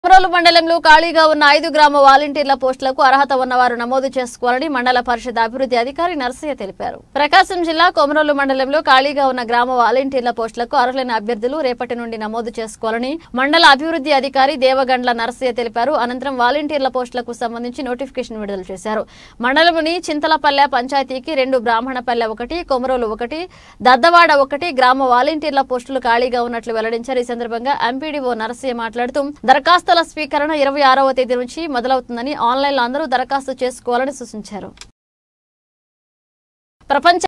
కొమరోలు మండలంలో ఖాళీగా ఉన్న ఐదు గ్రామ వాలంటీర్ల పోస్టులకు అర్హత ఉన్నవారు నమోదు చేసుకోవాలని మండల పరిషత్ అభివృద్ధి అధికారి నర్సయ్య తెలిపారు ప్రకాశం జిల్లా కొమరోలు మండలంలో ఖాళీగా ఉన్న గ్రామ వాలంటీర్ల పోస్టులకు అర్హులైన అభ్యర్థులు రేపటి నుండి నమోదు చేసుకోవాలని మండల అభివృద్ధి అధికారి దేవగండ్ల నర్సయ్య తెలిపారు అనంతరం వాలంటీర్ల పోస్టులకు సంబంధించి నోటిఫికేషన్ విడుదల చేశారు మండలంలోని చింతలపల్లె పంచాయతీకి రెండు బ్రాహ్మణపల్లె ఒకటి కొమరోలు ఒకటి దద్దవాడ ఒకటి గ్రామ వాలంటీర్ల పోస్టులు ఖాళీగా ఉన్నట్లు వెల్లడించారు ఈ సందర్భంగా ఎంపీడీఓ నరసయ్య మాట్లాడుతూ దరఖాస్తుల స్వీకరణ ఇరవై ఆరవ తేదీ నుంచి మొదలవుతుందని ఆన్లైన్లో అందరూ దరఖాస్తు చేసుకోవాలని సూచించారు ప్రపంచ